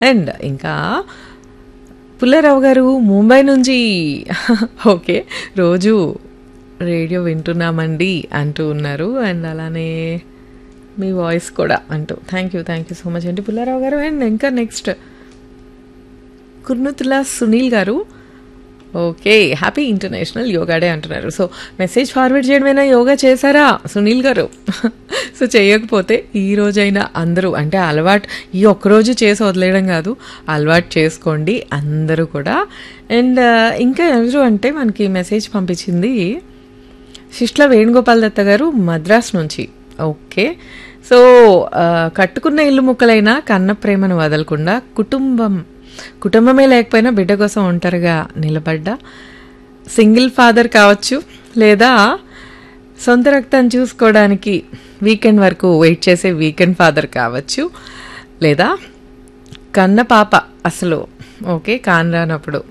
And ఇంకా పుల్లారావు గారు ముంబై నుంచి ఓకే రోజు రేడియో వింటున్నామండి అంటూ ఉన్నారు అండ్ అలానే మీ వాయిస్ కూడా అంటూ thank you thank you so much అండి పుల్లారావు గారు అండ్ ఇంకా నెక్స్ట్ కుర్నుతుల సునీల్ గారు okay happy international yoga day అంటున్నారు సో మెసేజ్ ఫార్వర్డ్ చేయడమైనా యోగా చేశారా సునీల్ గారు సో చేయకపోతే ఈ రోజైనా అందరూ అంటే అలవాటు ఈ ఒక్కరోజు చేసి వదిలేయడం కాదు అలవాటు చేసుకోండి అందరూ కూడా అండ్ ఇంకా ఎవరు అంటే మనకి మెసేజ్ పంపించింది శిష్ల వేణుగోపాల్ దత్త గారు మద్రాస్ నుంచి ఓకే సో ఆ, కట్టుకున్న ఇల్లు ముక్కలైనా కన్న ప్రేమను వదలకుండా కుటుంబం కుటుంబమే లేకపోయినా బిడ్డ కోసం ఒంటరిగా నిలబడ్డ సింగిల్ ఫాదర్ కావచ్చు లేదా సొంత రక్తం చూసుకోవడానికి వీకెండ్ వరకు వెయిట్ చేసే వీకెండ్ ఫాదర్ కావచ్చు లేదా కన్న పాప అసలు ఓకే కానరానప్పుడు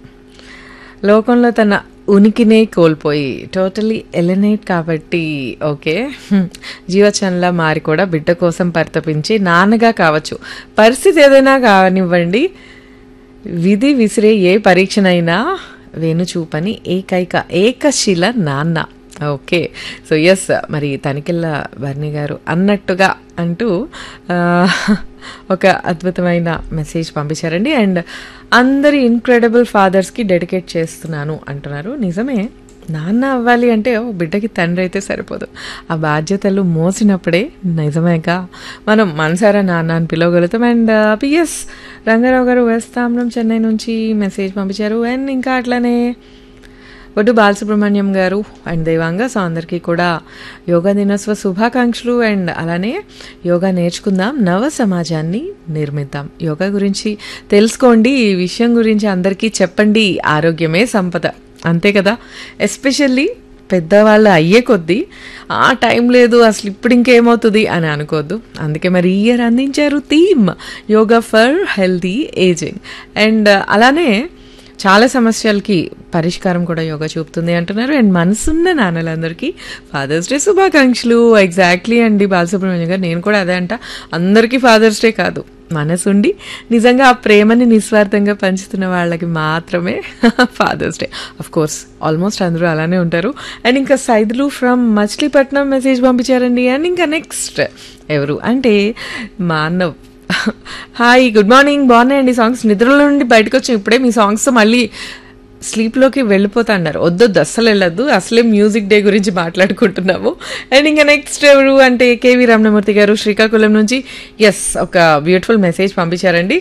లోకంలో తన ఉనికినే కోల్పోయి టోటలీ ఎలినేట్ కాబట్టి ఓకే హ్మ్. జీవచంలా మారి కూడా బిడ్డ కోసం పరితపించి నాన్నగా కావచ్చు పరిస్థితి ఏదైనా కానివ్వండి విధి విసిరే ఏ పరీక్షనైనా వెనుచూపని ఏకైక ఏకశిల నాన్న ఓకే సో ఎస్ మరి తనికెళ్ళ వర్ణి గారు అన్నట్టుగా అంటూ ఆ, ఒక అద్భుతమైన మెసేజ్ పంపించారండి అండ్ అందరి ఇన్క్రెడిబుల్ ఫాదర్స్కి డెడికేట్ చేస్తున్నాను అంటున్నారు నిజమే నాన్న అవ్వాలి అంటే ఓ బిడ్డకి తండ్రి అయితే సరిపోదు ఆ బాధ్యతలు మోసినప్పుడే నిజమేగా మనం మనసారా నాన్న అని పిలవగలుగుతాం అండ్ పిఎస్ రంగారావు గారు వేస్తాంబరం చెన్నై నుంచి మెసేజ్ పంపించారు అండ్ ఇంకా అట్లానే ఒడ్డు బాలసుబ్రహ్మణ్యం గారు అండ్ దేవాంగ సో అందరికీ కూడా యోగా దినోత్సవ శుభాకాంక్షలు అండ్ అలానే యోగా నేర్చుకుందాం నవ సమాజాన్ని నిర్మిద్దాం యోగా గురించి తెలుసుకోండి ఈ విషయం గురించి అందరికీ చెప్పండి ఆరోగ్యమే సంపద అంతే కదా ఎస్పెషల్లీ పెద్దవాళ్ళు అయ్యే కొద్దీ ఆ టైం లేదు అసలు ఇప్పుడు ఇంకేమవుతుంది అని అనుకోవద్దు అందుకే మరి ఈ ఇయర్ అందించారు theme yoga for healthy ageing and అలానే చాలా సమస్యలకి పరిష్కారం కూడా యోగా చూపుతుంది అంటున్నారు అండ్ మనసున్న నాన్నలందరికీ ఫాదర్స్ డే శుభాకాంక్షలు ఎగ్జాక్ట్లీ అండి బాలసుబ్రహ్మణ్యం గారు నేను కూడా అదే అంట అందరికీ ఫాదర్స్ డే కాదు మనసుండి నిజంగా ఆ ప్రేమని నిస్వార్థంగా పంచుతున్న వాళ్ళకి మాత్రమే father's day of course almost అందరూ అలానే ఉంటారు అండ్ ఇంకా సైదులు ఫ్రమ్ మచిలీపట్నం మెసేజ్ పంపించారండి అండ్ ఇంకా నెక్స్ట్ ఎవరు అంటే మా అన్న హాయ్ గుడ్ మార్నింగ్ బాగున్నాయండి సాంగ్స్ నిద్రలో నుండి బయటకు వచ్చి ఇప్పుడే మీ సాంగ్స్ మళ్ళీ స్లీప్లోకి వెళ్ళిపోతా అన్నారు వద్దొద్దు అస్సలు వెళ్ళొద్దు అసలే మ్యూజిక్ డే గురించి మాట్లాడుకుంటున్నాము అండ్ ఇంకా నెక్స్ట్ ఎవరు అంటే కేవీ రమణమూర్తి గారు శ్రీకాకుళం నుంచి ఎస్ ఒక బ్యూటిఫుల్ మెసేజ్ పంపించారండి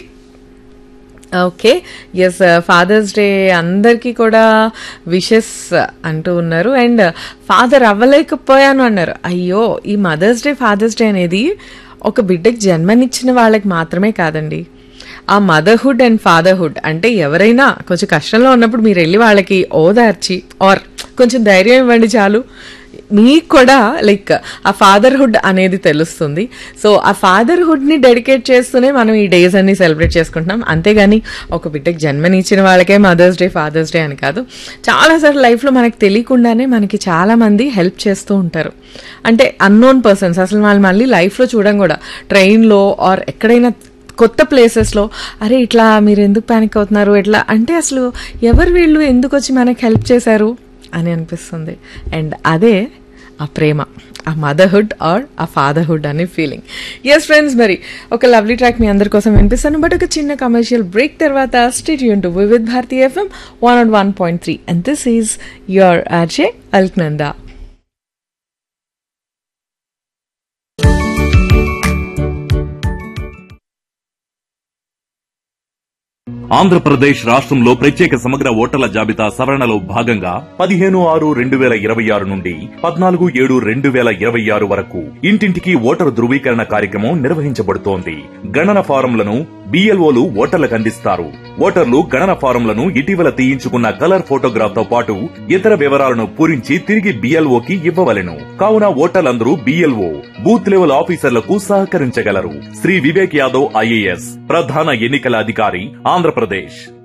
ఓకే ఎస్ ఫాదర్స్ డే అందరికీ కూడా విషెస్ అంటూ ఉన్నారు అండ్ ఫాదర్ అవ్వలేకపోయాను అన్నారు అయ్యో ఈ మదర్స్ డే ఫాదర్స్ డే అనేది ఒక బిడ్డకి జన్మనిచ్చిన వాళ్ళకి మాత్రమే కాదండి ఆ మదర్హుడ్ అండ్ ఫాదర్హుడ్ అంటే ఎవరైనా కొంచెం కష్టంలో ఉన్నప్పుడు మీరు వెళ్ళి వాళ్ళకి ఓదార్చి ఆర్ కొంచెం ధైర్యం ఇవ్వండి చాలు మీకు కూడా లైక్ ఆ ఫాదర్హుడ్ అనేది తెలుస్తుంది సో ఆ ఫాదర్హుడ్ని డెడికేట్ చేస్తూనే మనం ఈ డేస్ అన్ని సెలబ్రేట్ చేసుకుంటున్నాం అంతేగాని ఒక బిడ్డకి జన్మనిచ్చిన వాళ్ళకే మదర్స్ డే ఫాదర్స్ డే అని కాదు చాలాసార్లు లైఫ్లో మనకి తెలియకుండానే మనకి చాలామంది హెల్ప్ చేస్తూ ఉంటారు అంటే అన్నోన్ పర్సన్స్ అసలు వాళ్ళు మళ్ళీ లైఫ్లో చూడడం కూడా ట్రైన్లో ఆర్ ఎక్కడైనా కొత్త ప్లేసెస్లో అరే ఇట్లా మీరు ఎందుకు ప్యానిక్ అవుతున్నారు ఎట్లా అంటే అసలు ఎవరు వీళ్ళు ఎందుకు వచ్చి మనకి హెల్ప్ చేశారు అని అనిపిస్తుంది అండ్ అదే ఆ ప్రేమ ఆ మదర్హుడ్ ఆర్ ఆ ఫాదర్హుడ్ అనే ఫీలింగ్ ఎస్ ఫ్రెండ్స్ మరి ఒక లవ్లీ ట్రాక్ మీ అందరి కోసం వినిపిస్తాను బట్ ఒక చిన్న కమర్షియల్ బ్రేక్ తర్వాత స్టేట్ యూన్ to with Bharati FM one and one point three and this is your RJ Alaknanda Andhra Pradesh రాష్ట్రంలో ప్రత్యేక సమగ్ర ఓటర్ల జాబితా సవరణలో భాగంగా పదిహేను ఆరు రెండు వేల ఇరవై ఆరు నుండి పద్నాలుగు ఏడు రెండు వేల ఇరవై ఆరు వరకు ఇంటింటికి ఓటరు ధృవీకరణ కార్యక్రమం నిర్వహించబడుతోంది గణన ఫారంలను బిఎల్ఓలు ఓటర్లకు అందిస్తారు ఓటర్లు గణన ఫారంలను ఇటీవల తీయించుకున్న కలర్ ఫోటోగ్రాఫ్ తో పాటు ఇతర వివరాలను పూరించి తిరిగి బిఎల్ఓకి ఇవ్వవలెను కావున ఓటర్లందరూ బిఎల్ఓ బూత్ లెవెల్ ఆఫీసర్లకు సహకరించగలరు శ్రీ వివేక్ యాదవ్ ఐఏఎస్ ప్రధాన ఎన్నికల అధికారి ఆంధ్రప్రదేశ్